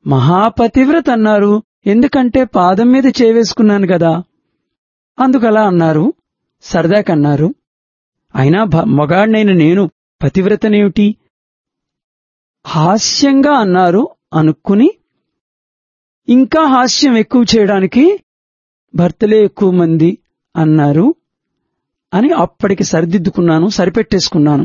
మహాపతివ్రత అన్నారు ఎందుకంటే పాదం మీద చేవేసుకున్నాను కదా అందుకలా అన్నారు సరదాకన్నారు అయినా భ- మొగాడినైన నేను పతివ్రతనేమిటి హాస్యంగా అన్నారు అనుకుని ఇంకా హాస్యం ఎక్కువ చేయడానికి భర్తలే ఎక్కువ మంది అన్నారు అని అప్పటికి సరిదిద్దుకున్నాను సరిపెట్టేసుకున్నాను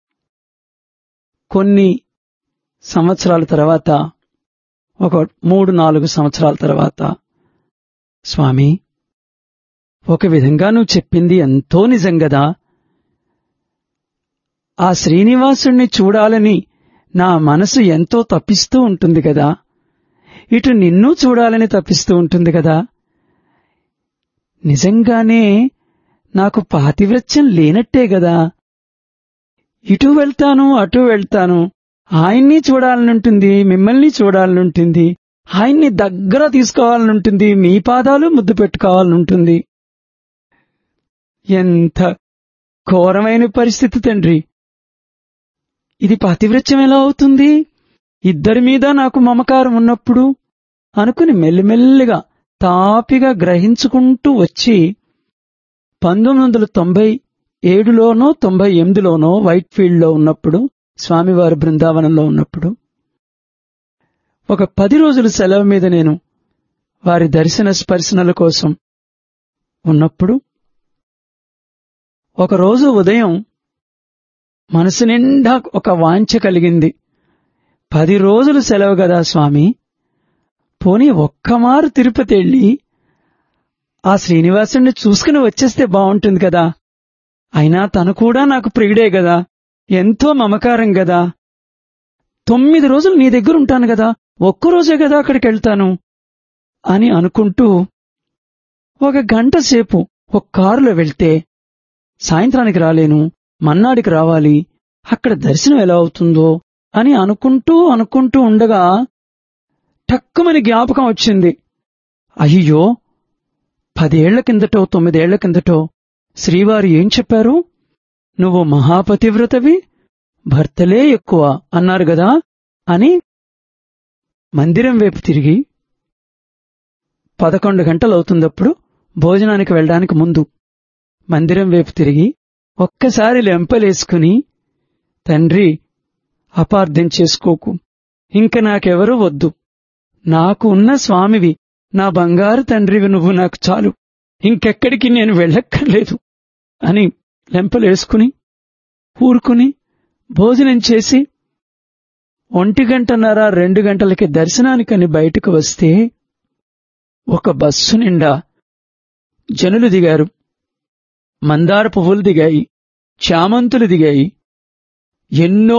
కొన్ని సంవత్సరాల తర్వాత ఒక మూడు నాలుగు సంవత్సరాల తర్వాత స్వామి ఒక విధంగా నువ్వు చెప్పింది ఎంతో నిజం గదా ఆ శ్రీనివాసుణ్ణి చూడాలని నా మనసు ఎంతో తప్పిస్తూ ఉంటుంది కదా ఇటు నిన్ను చూడాలని తప్పిస్తూ ఉంటుంది కదా నిజంగానే నాకు పాతివ్రత్యం లేనట్టే గదా ఇటు వెళ్తాను అటు వెళ్తాను ఆయన్ని చూడాలనుంటుంది మిమ్మల్ని చూడాలనుంటుంది ఆయన్ని దగ్గర తీసుకోవాలనుంటుంది మీ పాదాలు ముద్దు పెట్టుకోవాలనుంటుంది ఎంత ఘోరమైన పరిస్థితి తండ్రి ఇది పాతివ్రత్యం ఎలా అవుతుంది ఇద్దరి మీద నాకు మమకారం ఉన్నప్పుడు అనుకుని మెల్లిమెల్లిగా తాపిగా గ్రహించుకుంటూ వచ్చి పంతొమ్మిది వందల తొంభై ఏడులోనో తొంభై ఎనిమిదిలోనో వైట్ ఫీల్డ్లో ఉన్నప్పుడు స్వామివారి బృందావనంలో ఉన్నప్పుడు ఒక పది రోజుల సెలవు మీద నేను వారి దర్శన స్పర్శనల కోసం ఉన్నప్పుడు ఒకరోజు ఉదయం మనసు నిండా ఒక వాంఛ కలిగింది పది రోజులు సెలవు గదా స్వామి పోనీ ఒక్కమారు తిరుపతి వెళ్ళి ఆ శ్రీనివాసుని చూసుకుని వచ్చేస్తే బావుంటుంది కదా అయినా తను కూడా నాకు ప్రియుడే గదా ఎంతో మమకారం గదా తొమ్మిది రోజులు నీ దగ్గర ఉంటాను గదా ఒక్కరోజే గదా అక్కడికి వెళ్తాను అని అనుకుంటూ ఒక గంట సేపు ఒక కారులో వెళ్తే సాయంత్రానికి రాలేను మన్నాడికి రావాలి అక్కడ దర్శనం ఎలా అవుతుందో అని అనుకుంటూ అనుకుంటూ ఉండగా టక్కుమని జ్ఞాపకం వచ్చింది అయ్యో పదేళ్ల కిందటో తొమ్మిదేళ్ల కిందటో శ్రీవారు ఏం చెప్పారు నువ్వు మహాపతివ్రతవి భర్తలే ఎక్కువ అన్నారు గదా అని మందిరం వైపు తిరిగి పదకొండు గంటలవుతుందప్పుడు భోజనానికి వెళ్ళడానికి ముందు మందిరం వైపు తిరిగి ఒక్కసారి లెంపలేసుకుని తండ్రి అపార్థం చేసుకోకు ఇంక నాకెవరూ వద్దు నాకు ఉన్న స్వామివి నా బంగారు తండ్రివి నువ్వు నాకు చాలు ఇంకెక్కడికి నేను వెళ్ళక్కర్లేదు అని లెంపలేసుకుని ఊరుకుని భోజనం చేసి ఒంటి గంటన్నర రెండు గంటలకి దర్శనానికని బయటకు వస్తే ఒక బస్సు నిండా జనులు దిగారు మందార పువ్వులు దిగాయి చామంతులు దిగాయి ఎన్నో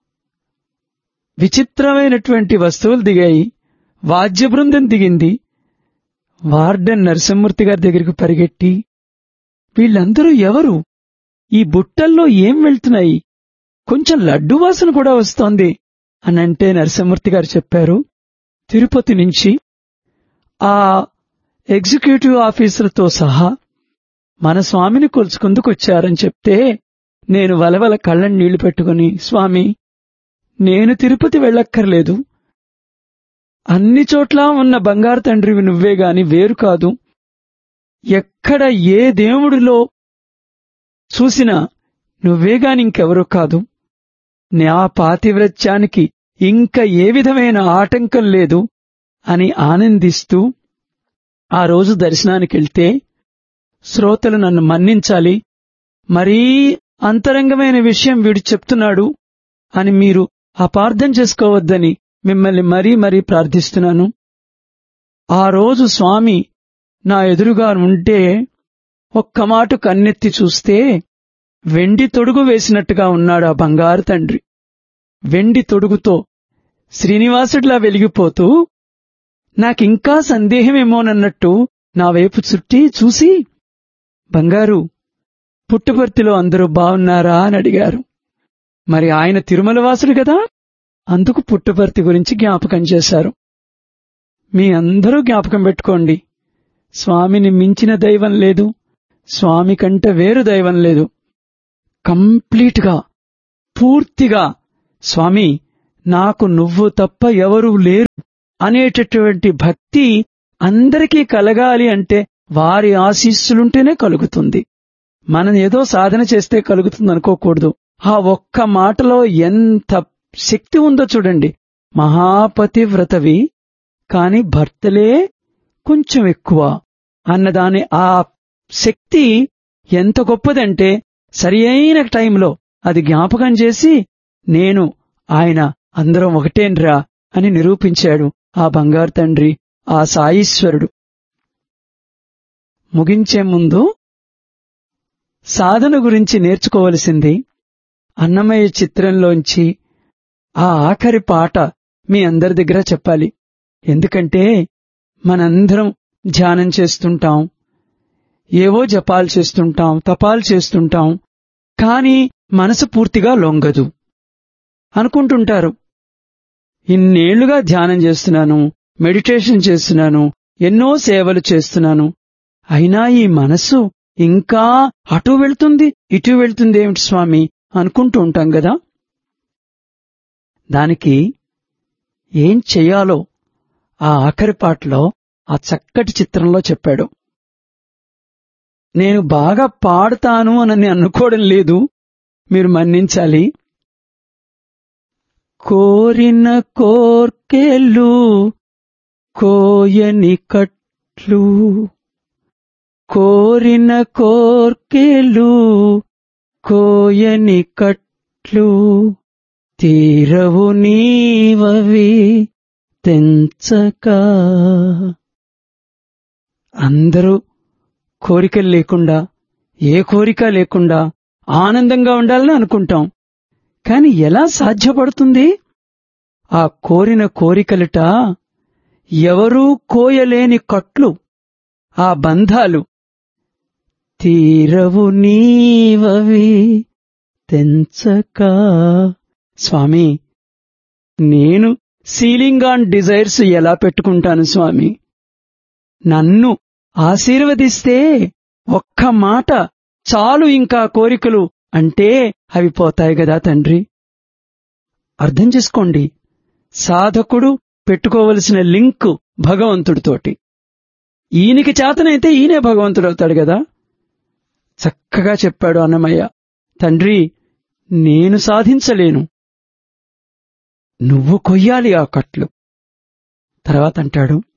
విచిత్రమైనటువంటి వస్తువులు దిగాయి వాద్య బృందం దిగింది వార్డెన్ నరసింహమూర్తి గారి దగ్గరికి పరిగెట్టి వీళ్ళందరూ ఎవరు ఈ బుట్టల్లో ఏం వెళ్తున్నాయి కొంచెం లడ్డు వాసన కూడా వస్తోంది అనంటే నరసింహమూర్తి గారు చెప్పారు తిరుపతి నుంచి ఆ ఎగ్జిక్యూటివ్ ఆఫీసర్తో సహా మన స్వామిని కొలుచుకుందుకు వచ్చారని చెప్తే నేను వలవల కళ్ళని నీళ్లు పెట్టుకుని స్వామి నేను తిరుపతి వెళ్ళక్కర్లేదు అన్ని చోట్ల ఉన్న బంగారు తండ్రివి నువ్వే గాని వేరు కాదు ఎక్కడ ఏ దేవుడిలో చూసినా నువ్వే గాని ఇంకెవరూ కాదు నా పాతివ్రత్యానికి ఇంక ఏ విధమైన ఆటంకం లేదు అని ఆనందిస్తూ ఆ రోజు దర్శనానికెళ్తే శ్రోతలు నన్ను మన్నించాలి మరీ అంతరంగమైన విషయం వీడు చెప్తున్నాడు అని మీరు అపార్థం చేసుకోవద్దని మిమ్మల్ని మరీ మరీ ప్రార్థిస్తున్నాను ఆ రోజు స్వామి నా ఎదురుగా ఉంటే ఒక్క మాట కన్నెత్తి చూస్తే వెండి తొడుగు వేసినట్టుగా ఉన్నాడు ఆ బంగారు తండ్రి వెండి తొడుగుతో శ్రీనివాసుడిలా వెలిగిపోతూ నాకింకా సందేహమేమోనన్నట్టు నా వైపు చుట్టి చూసి బంగారు పుట్టపర్తిలో అందరూ బావున్నారా అని అడిగారు మరి ఆయన తిరుమల వాసుడు కదా అందుకు పుట్టపర్తి గురించి జ్ఞాపకం చేశారు మీ అందరూ జ్ఞాపకం పెట్టుకోండి స్వామిని మించిన దైవం లేదు స్వామి కంటే వేరు దైవం లేదు కంప్లీట్గా పూర్తిగా స్వామి నాకు నువ్వు తప్ప ఎవరూ లేరు అనేటటువంటి భక్తి అందరికీ కలగాలి అంటే వారి ఆశీస్సులుంటేనే కలుగుతుంది మనం ఏదో సాధన చేస్తే కలుగుతుంది అనుకోకూడదు ఆ ఒక్క మాటలో ఎంత శక్తి ఉందో చూడండి మహాపతివ్రతవి కాని భర్తలే కొంచెం ఎక్కువ అన్నదాని ఆ శక్తి ఎంత గొప్పదంటే సరి అయిన టైంలో అది జ్ఞాపకం చేసి నేను ఆయన అందరం ఒకటేన్రా అని నిరూపించాడు ఆ బంగారు తండ్రి ఆ సాయీశ్వరుడు ముగించే ముందు సాధన గురించి నేర్చుకోవలసింది అన్నమయ్య చిత్రంలోంచి ఆ ఆఖరి పాట మీ అందరి దగ్గర చెప్పాలి ఎందుకంటే మనందరం ధ్యానం చేస్తుంటాం ఏవో జపాలు చేస్తుంటాం తపాలు చేస్తుంటాం కాని మనసు పూర్తిగా లొంగదు అనుకుంటుంటారు ఇన్నేళ్లుగా ధ్యానం చేస్తున్నాను మెడిటేషన్ చేస్తున్నాను ఎన్నో సేవలు చేస్తున్నాను అయినా ఈ మనస్సు ఇంకా అటు వెళ్తుంది ఇటు వెళ్తుంది ఏమిటి స్వామి అనుకుంటూ ఉంటాం కదా దానికి ఏం చెయ్యాలో ఆ ఆఖరి పాటలో ఆ చక్కటి చిత్రంలో చెప్పాడు నేను బాగా పాడతాను అని అనుకోవడం లేదు మీరు మన్నించాలి కోరిన కోర్కెలు కోయని కట్లు కోరిన కోర్కెలు కోయని కట్లు తీరవు నీవవి తెంచక అందరూ కోరికలు లేకుండా ఏ కోరిక లేకుండా ఆనందంగా ఉండాలని అనుకుంటాం కాని ఎలా సాధ్యపడుతుంది ఆ కోరిన కోరికలట ఎవరూ కోయలేని కట్లు ఆ బంధాలు తీరవు నీవవి తెంచక స్వామి నేను సీలింగ్ ఆన్ డిజైర్స్ ఎలా పెట్టుకుంటాను స్వామి నన్ను ఆశీర్వదిస్తే ఒక్క మాట చాలు ఇంకా కోరికలు అంటే అవి పోతాయి గదా తండ్రి అర్థం చేసుకోండి సాధకుడు పెట్టుకోవలసిన లింక్ భగవంతుడితోటి ఈయనకి చేతనైతే ఈయనే భగవంతుడవుతాడు గదా చక్కగా చెప్పాడు అన్నమయ్య తండ్రి నేను సాధించలేను నువ్వు కొయ్యాలి ఆ కట్లు తర్వాత అంటాడు